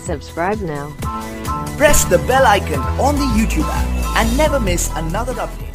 subscribe now. Press the bell icon on the YouTube app and never miss another update.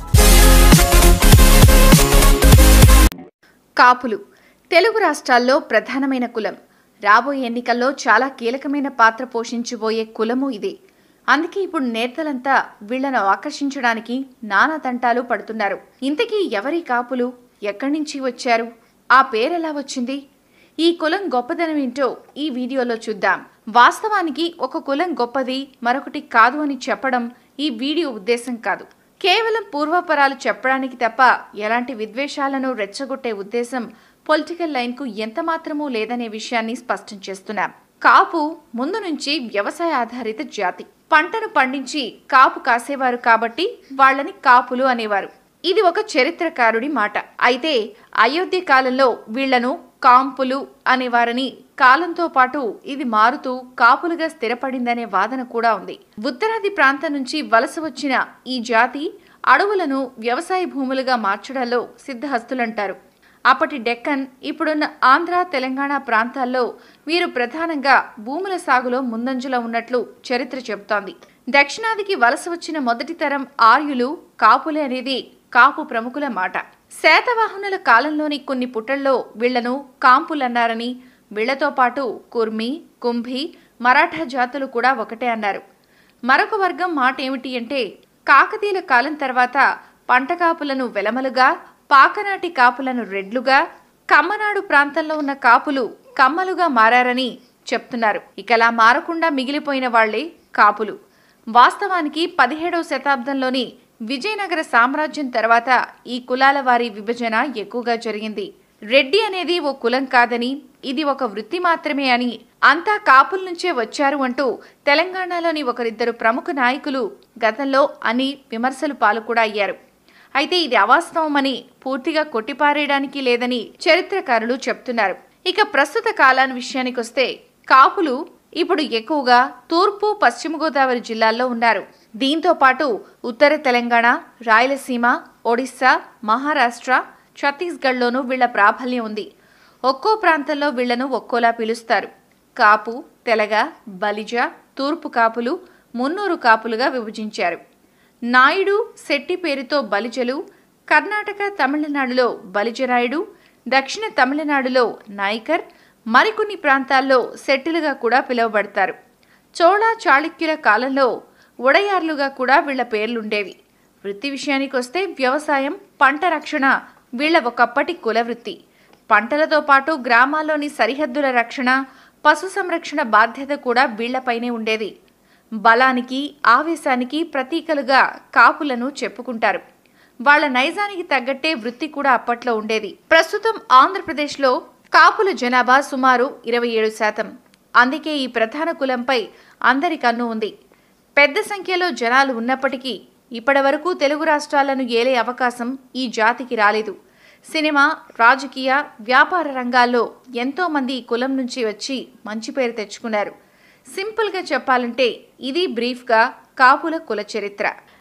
కాపులు తెలుగు రాష్ట్రాల్లో ప్రధానమైన కులం రాబోయే ఎన్నికల్లో చాలా కీలకమైన పాత్ర పోషించబోయే కులము ఇదే అందుకే ఇప్పుడు నేతలంతా వీళ్లను ఆకర్షించడానికి నానా తంటాలు పడుతున్నారు ఇంతకీ ఎవరి కాపులు ఎక్కడి నుంచి వచ్చారు ఆ పేరెలా వచ్చింది ఈ కులం గొప్పదనం ఏంటో ఈ వీడియోలో చూద్దాం వాస్తవానికి ఒక కులం గొప్పది మరొకటి కాదు అని చెప్పడం ఈ వీడియో ఉద్దేశం కాదు కేవలం పూర్వపరాలు చెప్పడానికి తప్ప ఎలాంటి విద్వేషాలను రెచ్చగొట్టే ఉద్దేశం పొలిటికల్ లైన్కు ఎంత మాత్రమూ లేదనే విషయాన్ని స్పష్టం చేస్తున్నాం కాపు ముందు నుంచి వ్యవసాయ ఆధారిత జాతి పంటను పండించి కాపు కాసేవారు కాబట్టి వాళ్ళని కాపులు అనేవారు ఇది ఒక చరిత్రకారుడి మాట అయితే అయోధ్య కాలంలో వీళ్లను కాంపులు అనేవారని కాలంతో పాటు ఇది మారుతూ కాపులుగా స్థిరపడిందనే వాదన కూడా ఉంది ఉత్తరాది ప్రాంతం నుంచి వలస వచ్చిన ఈ జాతి అడవులను వ్యవసాయ భూములుగా మార్చడంలో సిద్ధహస్తులంటారు అప్పటి డెక్కన్ ఇప్పుడున్న ఆంధ్ర తెలంగాణ ప్రాంతాల్లో వీరు ప్రధానంగా భూముల సాగులో ముందంజలో ఉన్నట్లు చరిత్ర చెబుతోంది దక్షిణాదికి వలస వచ్చిన మొదటి తరం ఆర్యులు కాపులే అనేది కాపు ప్రముఖుల మాట శాతవాహనుల కాలంలోని కొన్ని పుటల్లో వీళ్లను కాంపులన్నారని వీళ్లతో పాటు కుర్మి కుంభి మరాఠా జాతులు కూడా ఒకటే అన్నారు మరొక వర్గం మాట ఏమిటి అంటే కాకతీయుల కాలం తర్వాత పంట కాపులను వెలమలుగా పాకనాటి కాపులను రెడ్లుగా కమ్మనాడు ప్రాంతంలో ఉన్న కాపులు కమ్మలుగా మారారని చెప్తున్నారు ఇకలా మారకుండా మిగిలిపోయిన వాళ్లే కాపులు వాస్తవానికి పదిహేడవ శతాబ్దంలోని విజయనగర సామ్రాజ్యం తర్వాత ఈ కులాల వారి విభజన ఎక్కువగా జరిగింది రెడ్డి అనేది ఓ కులం కాదని ఇది ఒక వృత్తి మాత్రమే అని అంతా కాపుల నుంచే వచ్చారు అంటూ తెలంగాణలోని ఒకరిద్దరు ప్రముఖ నాయకులు గతంలో అని విమర్శలు పాలు కూడా అయ్యారు అయితే ఇది అవాస్తవమని పూర్తిగా కొట్టిపారేయడానికి లేదని చరిత్రకారులు చెప్తున్నారు ఇక ప్రస్తుత కాలాన్ని విషయానికొస్తే కాపులు ఇప్పుడు ఎక్కువగా తూర్పు పశ్చిమ గోదావరి జిల్లాల్లో ఉన్నారు దీంతో పాటు ఉత్తర తెలంగాణ రాయలసీమ ఒడిశా మహారాష్ట్ర ఛత్తీస్గఢ్లోనూ వీళ్ల ప్రాబల్యం ఉంది ఒక్కో ప్రాంతంలో వీళ్లను ఒక్కోలా పిలుస్తారు కాపు తెలగ బలిజ తూర్పు కాపులు మున్నూరు కాపులుగా విభజించారు నాయుడు శెట్టి పేరుతో బలిజలు కర్ణాటక తమిళనాడులో బలిజనాయుడు దక్షిణ తమిళనాడులో నాయకర్ మరికొన్ని ప్రాంతాల్లో సెట్టిలుగా కూడా పిలువబడతారు చోళ చాళుక్యుల కాలంలో ఉడయార్లుగా కూడా వీళ్ల పేర్లుండేవి వృత్తి విషయానికొస్తే వ్యవసాయం పంట రక్షణ వీళ్ల ఒకప్పటి కుల వృత్తి పంటలతో పాటు గ్రామాల్లోని సరిహద్దుల రక్షణ పశు సంరక్షణ బాధ్యత కూడా వీళ్లపైనే ఉండేది బలానికి ఆవేశానికి ప్రతీకలుగా కాపులను చెప్పుకుంటారు వాళ్ళ నైజానికి తగ్గట్టే వృత్తి కూడా అప్పట్లో ఉండేది ప్రస్తుతం ఆంధ్రప్రదేశ్లో కాపుల జనాభా సుమారు ఇరవై ఏడు శాతం అందుకే ఈ ప్రధాన కులంపై అందరి కన్ను ఉంది పెద్ద సంఖ్యలో జనాలు ఉన్నప్పటికీ ఇప్పటివరకు తెలుగు రాష్ట్రాలను ఏలే అవకాశం ఈ జాతికి రాలేదు సినిమా రాజకీయ వ్యాపార రంగాల్లో ఎంతో మంది ఈ కులం నుంచి వచ్చి మంచి పేరు తెచ్చుకున్నారు సింపుల్గా చెప్పాలంటే ఇది బ్రీఫ్గా కాపుల కుల చరిత్ర